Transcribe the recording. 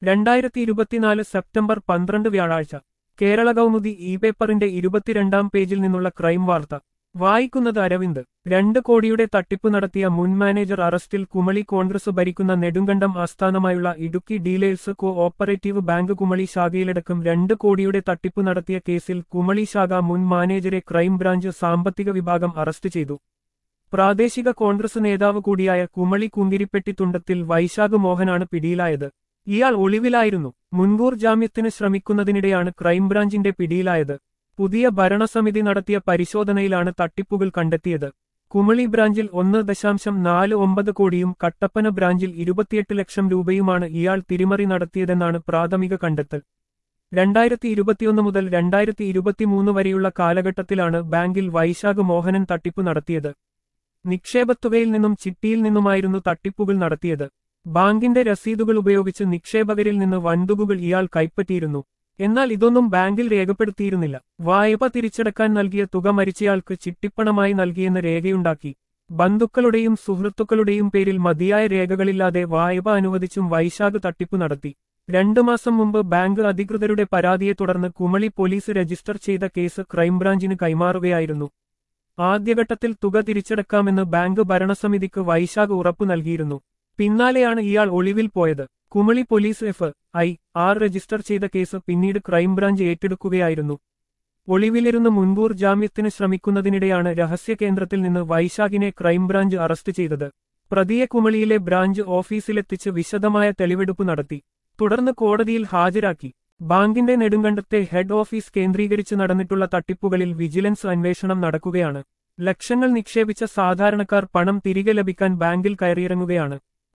രണ്ടായിരത്തി ഇരുപത്തിനാല് സെപ്റ്റംബർ പന്ത്രണ്ട് വ്യാഴാഴ്ച കേരള കൗമുദി ഇ പേപ്പറിന്റെ ഇരുപത്തിരണ്ടാം പേജിൽ നിന്നുള്ള ക്രൈം വാർത്ത വായിക്കുന്നത് അരവിന്ദ് രണ്ട് കോടിയുടെ തട്ടിപ്പ് നടത്തിയ മുൻ മാനേജർ അറസ്റ്റിൽ കുമളി കോൺഗ്രസ് ഭരിക്കുന്ന നെടുങ്കണ്ടം ആസ്ഥാനമായുള്ള Idukki dealers cooperative bank Kumily ശാഖയിലടക്കം രണ്ട് കോടിയുടെ തട്ടിപ്പ് നടത്തിയ കേസിൽ കുമളി ശാഖ മുൻ മാനേജരെ ക്രൈംബ്രാഞ്ച് സാമ്പത്തിക വിഭാഗം അറസ്റ്റ് ചെയ്തു പ്രാദേശിക കോൺഗ്രസ് നേതാവ് കൂടിയായ കുമളി കുങ്കിരിപ്പെട്ടി തുണ്ടത്തിൽ വൈശാഖ് മോഹനാണ് പിടിയിലായത് ഇയാൾ ഒളിവിലായിരുന്നു മുൻകൂർ ജാമ്യത്തിന് ശ്രമിക്കുന്നതിനിടെയാണ് ക്രൈംബ്രാഞ്ചിന്റെ പിടിയിലായത് പുതിയ ഭരണസമിതി നടത്തിയ പരിശോധനയിലാണ് തട്ടിപ്പുകൾ കണ്ടെത്തിയത് കുമളി ബ്രാഞ്ചിൽ ഒന്ന് ദശാംശം നാല് ഒമ്പത് കോടിയും കട്ടപ്പന ബ്രാഞ്ചിൽ ഇരുപത്തിയെട്ട് ലക്ഷം രൂപയുമാണ് ഇയാൾ തിരിമറി നടത്തിയതെന്നാണ് പ്രാഥമിക കണ്ടെത്തൽ രണ്ടായിരത്തി ഇരുപത്തിയൊന്ന് മുതൽ രണ്ടായിരത്തി ഇരുപത്തിമൂന്ന് വരെയുള്ള കാലഘട്ടത്തിലാണ് ബാങ്കിൽ വൈശാഖ് മോഹനൻ തട്ടിപ്പ് നടത്തിയത് നിക്ഷേപത്തുകയിൽ നിന്നും ചിട്ടിയിൽ നിന്നുമായിരുന്നു തട്ടിപ്പുകൾ നടത്തിയത് ബാങ്കിന്റെ രസീതുകൾ ഉപയോഗിച്ച് നിക്ഷേപകരിൽ നിന്ന് വൻതുകകൾ ഇയാൾ കൈപ്പറ്റിയിരുന്നു എന്നാൽ ഇതൊന്നും ബാങ്കിൽ രേഖപ്പെടുത്തിയിരുന്നില്ല വായ്പ തിരിച്ചടക്കാൻ നൽകിയ തുക മരിച്ചയാൾക്ക് ചിട്ടിപ്പണമായി നൽകിയെന്ന് രേഖയുണ്ടാക്കി ബന്ധുക്കളുടെയും സുഹൃത്തുക്കളുടെയും പേരിൽ മതിയായ രേഖകളില്ലാതെ വായ്പ അനുവദിച്ചും വൈശാഖ് തട്ടിപ്പ് നടത്തി രണ്ടു മാസം മുമ്പ് ബാങ്ക് അധികൃതരുടെ പരാതിയെ തുടർന്ന് കുമളി പോലീസ് രജിസ്റ്റർ ചെയ്ത കേസ് ക്രൈംബ്രാഞ്ചിന് കൈമാറുകയായിരുന്നു ആദ്യഘട്ടത്തിൽ തുക തിരിച്ചടക്കാമെന്ന് ബാങ്ക് ഭരണസമിതിക്ക് വൈശാഖ് ഉറപ്പു നൽകിയിരുന്നു പിന്നാലെയാണ് ഇയാൾ ഒളിവിൽ പോയത് Kumily police F I R register ചെയ്ത കേസ് പിന്നീട് ക്രൈംബ്രാഞ്ച് ഏറ്റെടുക്കുകയായിരുന്നു ഒളിവിലിരുന്ന് മുൻകൂർ ജാമ്യത്തിന് ശ്രമിക്കുന്നതിനിടെയാണ് രഹസ്യ കേന്ദ്രത്തിൽ നിന്ന് വൈശാഖിനെ ക്രൈംബ്രാഞ്ച് അറസ്റ്റ് ചെയ്തത് പ്രതിയെ കുമളിയിലെ ബ്രാഞ്ച് ഓഫീസിലെത്തിച്ച് വിശദമായ തെളിവെടുപ്പ് നടത്തി തുടർന്ന് കോടതിയിൽ ഹാജരാക്കി ബാങ്കിന്റെ നെടുങ്കണ്ടത്തെ ഹെഡ് ഓഫീസ് കേന്ദ്രീകരിച്ച് നടന്നിട്ടുള്ള തട്ടിപ്പുകളിൽ വിജിലൻസ് അന്വേഷണം നടക്കുകയാണ് ലക്ഷങ്ങൾ നിക്ഷേപിച്ച സാധാരണക്കാർ പണം തിരികെ ലഭിക്കാൻ ബാങ്കിൽ കയറിയിറങ്ങുകയാണ്